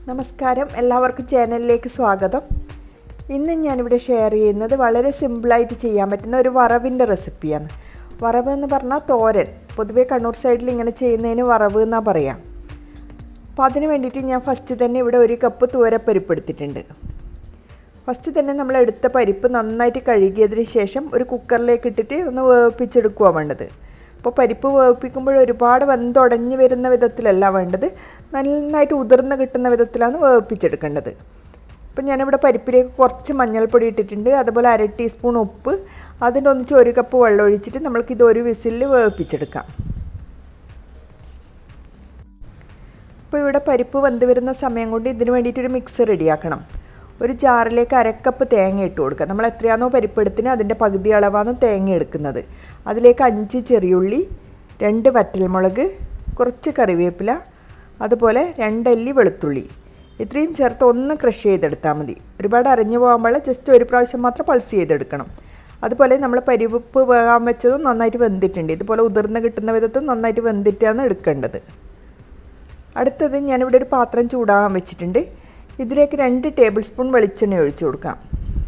നമസ്കാരം എല്ലാവർക്കും ചാനലിലേക്ക് സ്വാഗതം ഇന്ന് ഞാനിവിടെ ഷെയർ ചെയ്യുന്നത് വളരെ സിമ്പിളായിട്ട് ചെയ്യാൻ പറ്റുന്ന ഒരു വറവിൻ്റെ റെസിപ്പിയാണ് വറവ് എന്ന് പറഞ്ഞാൽ തോരൻ പൊതുവേ കണ്ണൂർ സൈഡിൽ ഇങ്ങനെ ചെയ്യുന്നതിന് വറവ് എന്നാണ് പറയാം അപ്പോൾ അതിന് വേണ്ടിയിട്ട് ഞാൻ ഫസ്റ്റ് തന്നെ ഇവിടെ ഒരു കപ്പ് തൂരപ്പരിപ്പ് എടുത്തിട്ടുണ്ട് ഫസ്റ്റ് തന്നെ നമ്മൾ എടുത്ത പരിപ്പ് നന്നായിട്ട് കഴുകിയതിന് ശേഷം ഒരു കുക്കറിലേക്ക് ഇട്ടിട്ട് ഒന്ന് വേവിപ്പിച്ചെടുക്കുക വേണ്ടത് അപ്പോൾ പരിപ്പ് വേവിപ്പിക്കുമ്പോൾ ഒരുപാട് വെന്തുടഞ്ഞ് വരുന്ന വിധത്തിലല്ല വേണ്ടത് നന്നായിട്ട് ഉതിർന്ന് കിട്ടുന്ന വിധത്തിലാണ് വേവിപ്പിച്ചെടുക്കേണ്ടത് അപ്പം ഞാനിവിടെ പരിപ്പിലേക്ക് കുറച്ച് മഞ്ഞൾപ്പൊടി ഇട്ടിട്ടുണ്ട് അതുപോലെ അര ടീസ്പൂൺ ഉപ്പ് അതിൻ്റെ ഒന്നിച്ച് ഒരു കപ്പ് വെള്ളം ഒഴിച്ചിട്ട് നമ്മൾക്കിത് ഒരു വിസിലിൽ വേവിപ്പിച്ചെടുക്കാം അപ്പോൾ ഇവിടെ പരിപ്പ് വെന്ത് വരുന്ന സമയം കൊണ്ട് ഇതിന് വേണ്ടിയിട്ടൊരു മിക്സ് റെഡിയാക്കണം ഒരു ജാറിലേക്ക് അരക്കപ്പ് തേങ്ങ ഇട്ട് കൊടുക്കുക നമ്മൾ എത്രയാണോ പരിപ്പെടുത്തിന് അതിൻ്റെ പകുതി അളവാണ് തേങ്ങ എടുക്കുന്നത് അതിലേക്ക് അഞ്ച് ചെറിയുള്ളി രണ്ട് വറ്റൽമുളക് കുറച്ച് കറിവേപ്പില അതുപോലെ രണ്ടല്ലി വെളുത്തുള്ളി ഇത്രയും ചേർത്ത് ഒന്ന് ക്രഷ് ചെയ്തെടുത്താൽ മതി ഒരുപാട് അരഞ്ഞു പോകാൻ പാടില്ല ജസ്റ്റ് ഒരു പ്രാവശ്യം മാത്രം പൾസ് ചെയ്തെടുക്കണം അതുപോലെ നമ്മൾ പരിപ്പ് വേകാൻ വെച്ചതും നന്നായിട്ട് വെന്തിട്ടുണ്ട് ഇതുപോലെ ഉതിർന്ന് കിട്ടുന്ന വിധത്തിൽ നന്നായിട്ട് വെന്തിട്ടാണ് എടുക്കേണ്ടത് അടുത്തത് ഞാനിവിടെ ഒരു പാത്രം ചൂടാകാൻ വെച്ചിട്ടുണ്ട് ഇതിലേക്ക് രണ്ട് ടേബിൾ സ്പൂൺ വെളിച്ചെണ്ണ ഒഴിച്ചു കൊടുക്കാം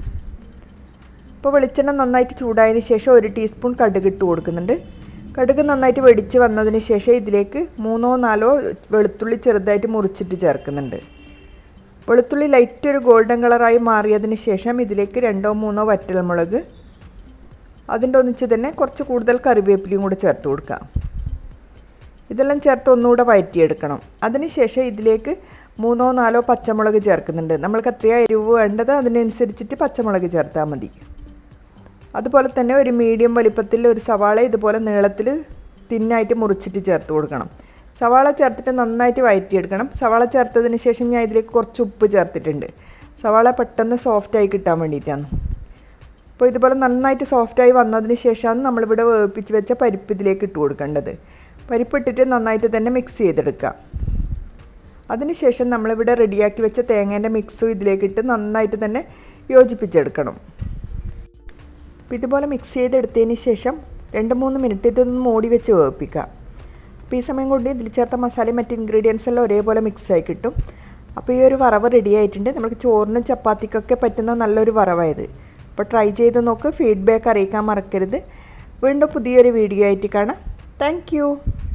ഇപ്പോൾ വെളിച്ചെണ്ണ നന്നായിട്ട് ചൂടായതിന് ശേഷം ഒരു ടീസ്പൂൺ കടുക് ഇട്ട് കൊടുക്കുന്നുണ്ട് കടുക് നന്നായിട്ട് വെടിച്ച് വന്നതിന് ശേഷം ഇതിലേക്ക് മൂന്നോ നാലോ വെളുത്തുള്ളി ചെറുതായിട്ട് മുറിച്ചിട്ട് ചേർക്കുന്നുണ്ട് വെളുത്തുള്ളി ലൈറ്റ് ഒരു ഗോൾഡൻ കളറായി മാറിയതിന് ശേഷം ഇതിലേക്ക് രണ്ടോ മൂന്നോ വറ്റൽമുളക് അതിൻ്റെ ഒന്നിച്ച് തന്നെ കുറച്ച് കൂടുതൽ കറിവേപ്പിലയും കൂടെ ചേർത്ത് കൊടുക്കാം ഇതെല്ലാം ചേർത്ത് ഒന്നുകൂടെ വഴറ്റിയെടുക്കണം അതിനുശേഷം ഇതിലേക്ക് മൂന്നോ നാലോ പച്ചമുളക് ചേർക്കുന്നുണ്ട് നമ്മൾക്ക് എത്രയാണ് എരിവ് വേണ്ടത് അതിനനുസരിച്ചിട്ട് പച്ചമുളക് ചേർത്താൽ മതി അതുപോലെ തന്നെ ഒരു മീഡിയം വലിപ്പത്തിൽ ഒരു സവാള ഇതുപോലെ നീളത്തിൽ തിന്നായിട്ട് മുറിച്ചിട്ട് ചേർത്ത് കൊടുക്കണം സവാള ചേർത്തിട്ട് നന്നായിട്ട് വഴറ്റിയെടുക്കണം സവാള ചേർത്തതിന് ശേഷം ഞാൻ ഇതിലേക്ക് കുറച്ച് ഉപ്പ് ചേർത്തിട്ടുണ്ട് സവാള പെട്ടെന്ന് സോഫ്റ്റായി കിട്ടാൻ വേണ്ടിയിട്ടാണ് അപ്പോൾ ഇതുപോലെ നന്നായിട്ട് സോഫ്റ്റായി വന്നതിന് ശേഷമാണ് നമ്മളിവിടെ വേവിപ്പിച്ച് വെച്ച പരിപ്പ് ഇതിലേക്ക് ഇട്ട് കൊടുക്കേണ്ടത് പരിപ്പിട്ടിട്ട് നന്നായിട്ട് തന്നെ മിക്സ് ചെയ്തെടുക്കുക അതിനുശേഷം നമ്മളിവിടെ റെഡിയാക്കി വെച്ച തേങ്ങേൻ്റെ മിക്സും ഇതിലേക്കിട്ട് നന്നായിട്ട് തന്നെ യോജിപ്പിച്ചെടുക്കണം അപ്പോൾ ഇതുപോലെ മിക്സ് ചെയ്തെടുത്തതിന് ശേഷം രണ്ട് മൂന്ന് മിനിറ്റ് ഇതൊന്ന് മൂടി വെച്ച് വേവിപ്പിക്കുക അപ്പോൾ ഈ സമയം കൊണ്ട് ഇതിൽ ചേർത്ത മസാലയും മറ്റ് ഇൻഗ്രീഡിയൻസ് എല്ലാം ഒരേപോലെ മിക്സായി കിട്ടും അപ്പോൾ ഈ ഒരു വറവ് റെഡി ആയിട്ടുണ്ട് നമുക്ക് ചോറിനും ചപ്പാത്തിക്കൊക്കെ പറ്റുന്ന നല്ലൊരു വറവായത് അപ്പോൾ ട്രൈ ചെയ്ത് നോക്ക് ഫീഡ്ബാക്ക് അറിയിക്കാൻ മറക്കരുത് വീണ്ടും പുതിയൊരു വീഡിയോ ആയിട്ട് കാണാം താങ്ക്